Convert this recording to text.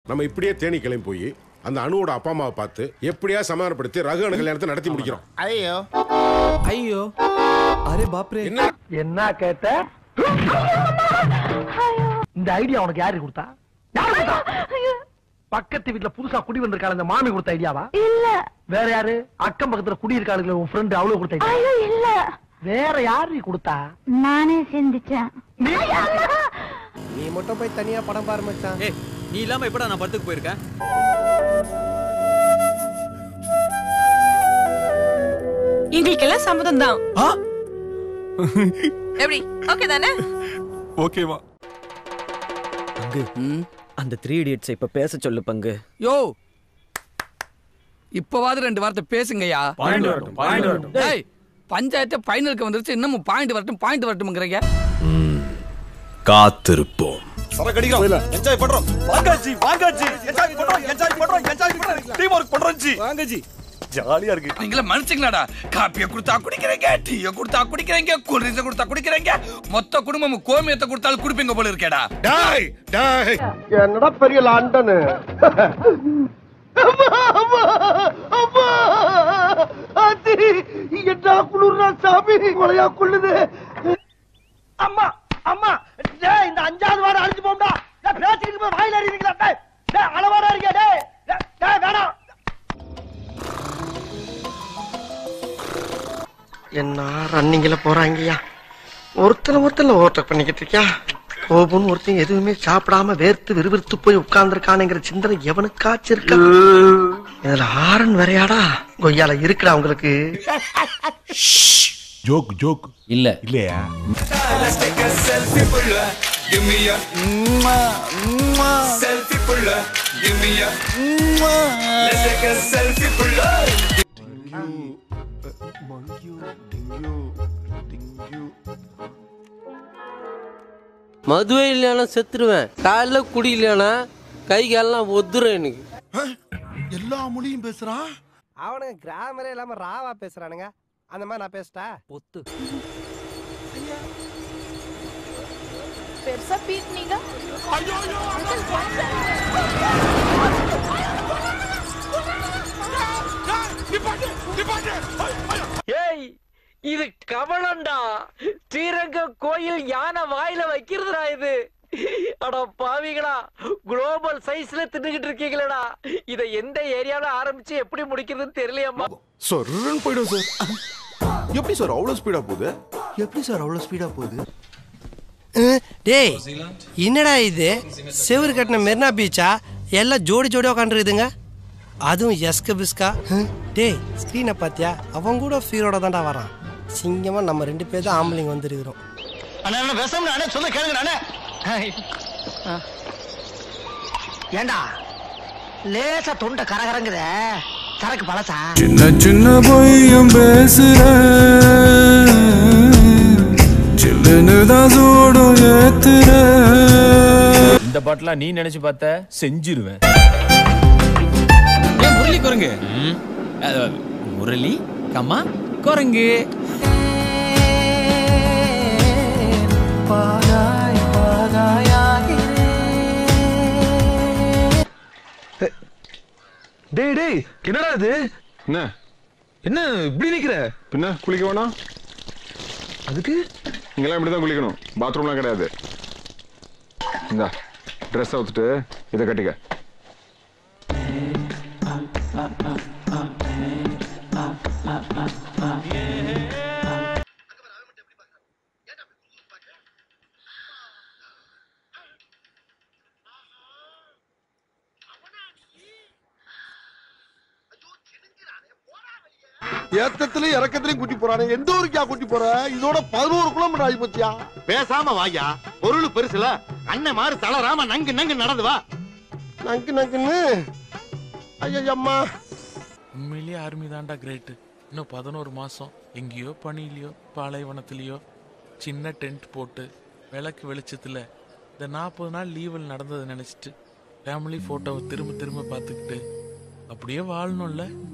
நம்ம இப்படியே தேனி கிளம்பி போய் அந்த அணுவோட அப்பா அம்மாவை பார்த்து எப்படியா சமாதானப்படுத்தி ரகு அணு கல்யாணத்தை நடத்தி முடிக்கிறோம் ஐயோ ஐயோ அரே பாப்ரே என்ன என்ன கேட்ட இந்த ஐடியா உனக்கு யாரு கொடுத்தா யாரு கொடுத்தா பக்கத்து வீட்ல புதுசா குடி வந்திருக்காள் இந்த மாமி கொடுத்த ஐடியாவா இல்ல வேற யாரு அக்கம் பக்கத்துல குடி இருக்காளுங்களே உன் ஃப்ரெண்ட் அவ்வளவு கொடுத்த idea? ஐயோ இல்ல வேற யாரு கொடுத்தா நானே சிந்திச்சேன் நீ மட்டும் போய் தனியா படம் பாரு மச்சான் ஏய் நீ இல்லாம எப்படா நான் படத்துக்கு போயிருக்கேன் எங்களுக்கெல்லாம் சம்மதம் தான் ஆ எப்படி ஓகே தானே ஓகேவா பங்கு அந்த த்ரீ இடியட்ஸ் இப்ப பேச சொல்லு பங்கு யோ இப்பவாது ரெண்டு வார்த்தை பேசுங்கய்யா டேய் பஞ்சாயத்து ஃபைனலுக்கு வந்துருச்சு இன்னமும் பாயிண்ட் வரட்டும் பாயிண்ட் வரட்டும்ங்கறீங்க காத்திருப்போம் என்ஜாய் பண்றோம் வாங்காஜி வாங்காஜி என்ஜாய் பண்றோம் என்ஜாய் பண்றோம் என்ஜாய் பண்றோம் டீம் ஒர்க் பண்றோம் ஜி வாங்காஜி ஜாலியா இருக்கு நீங்கள மனுஷங்களாடா காப்பியை கொடுத்தா குடிக்கிறீங்க டீயை கொடுத்தா குடிக்கிறீங்க கூல்ட்ரிங்க்ஸ் கொடுத்தா குடிக்கிறீங்க மொத்த குடும்பம் கோமியத்தை கொடுத்தாலும் குடிப்பீங்க போல இருக்கேடா டாய் டாய் என்னடா பெரிய லண்டனு என்ன குளிர்னா சாமி மழையா கொள்ளுது அம்மா அம்மா டேய் இந்த அஞ்சாவது வாரம் அழிஞ்சு போம்டா டேய் பேசிக்கிட்டு போய் வாயில அறிவீங்களா டேய் டேய் அளவாடா இருக்க டேய் டேய், டேய் வேணாம் என்ன ரன்னிங்ல போறாங்கய்யா ஒருத்தனை ஒருத்தன ஓவர்டேக் பண்ணிக்கிட்டு இருக்கியா கோபுன்னு ஒருத்தன் எதுவுமே சாப்பிடாம வேர்த்து விறுவிறுத்து போய் உட்கார்ந்துருக்கானுங்கிற சிந்தனை எவனுக்காச்சும் இருக்கா இதுல ஆரன் வேறையாடா கொய்யால இருக்குடா உங்களுக்கு ஜோக் ஜோக் இல்ல இல்லையா மதுவே இல்லைனா செத்துருவேன் காலைல குடி இல்லைனா கை காலெல்லாம் ஒத்துரும் எனக்கு எல்லா மொழியும் பேசுறான் அவனுங்க கிராமரே இல்லாம ராவா பேசுறானுங்க அந்த மாதிரி நான் பேசிட்டா பொத்து பெருசா பீட்னீங்க ஏய் இது கவலண்டா ஸ்ரீரங்க கோயில் யானை வாயில வைக்கிறதுடா இது அட பாவிகளா குளோபல் சைஸ்ல தின்னுகிட்டு இருக்கீங்களடா இத எந்த ஏரியால ஆரம்பிச்சு எப்படி முடிக்கிறதுன்னு தெரியலையம்மா சொர்ன்னு போயிடும் சார் எப்படி சார் அவ்வளவு ஸ்பீடா போகுது எப்படி சார் அவ்வளவு ஸ்பீடா போகுது டேய் என்னடா இது செவுரு கட்டின மெரினா பீச்சா எல்லாம் ஜோடி ஜோடியா உட்காந்துருக்குதுங்க அதுவும் எஸ்க பிஸ்கா ஹம், டேய் ஸ்க்ரீனை பாத்தியா அவன் கூட ஃபீரோட தான்டா வரான் சிங்கமா நம்ம ரெண்டு பேர் தான் ஆம்பளைங்க வந்துருக்கிறோம் அண்ணா விஷம் நானே சொல்ல கேளுங்க நானே ஏண்டா லேசா தொண்டை கரகரங்குத சரக்கு பழசா சின்ன சின்ன பொய்யும் பேசுற சில்லுன்னு தான் சூடும் ஏத்துற இந்த பாட்டுலாம் நீ நினைச்சு பார்த்த செஞ்சிருவேன் ஏன் முரளி குரங்கு அஹ், முரளி கம்மா குரங்கு டேய் டேய் என்னடா இது என்ன என்ன இப்படி நிக்கிற பின்ன குளிக்க வேணாம் அதுக்கு இங்கெல்லாம் இப்படி தான் குளிக்கணும் பாத்ரூம்லாம் கிடையாது இந்த ட்ரெஸ் அவுத்துட்டு இதை கட்டிக்க ஏத்தத்திலயும் இறக்கத்திலயும் கூட்டி போறானே எந்த ஊருக்கா கூட்டி போற இதோட பதினோரு கிலோமீட்டர் ஆகி போச்சியா பேசாம வாயா பொருள் பெருசுல அண்ணன் மாதிரி தளராம நங்கு நங்கு நடந்து வா நங்கு நங்குன்னு ஐயம்மா உண்மையிலேயே ஆர்மி தான்டா கிரேட்டு இன்னும் பதினோரு மாசம் எங்கேயோ பனிலையோ பாலைவனத்திலயோ சின்ன டென்ட் போட்டு விளக்கு வெளிச்சத்துல இந்த நாற்பது நாள் லீவில் நடந்ததை நினைச்சிட்டு ஃபேமிலி போட்டோவை திரும்ப திரும்ப பார்த்துக்கிட்டு அப்படியே வாழணும்ல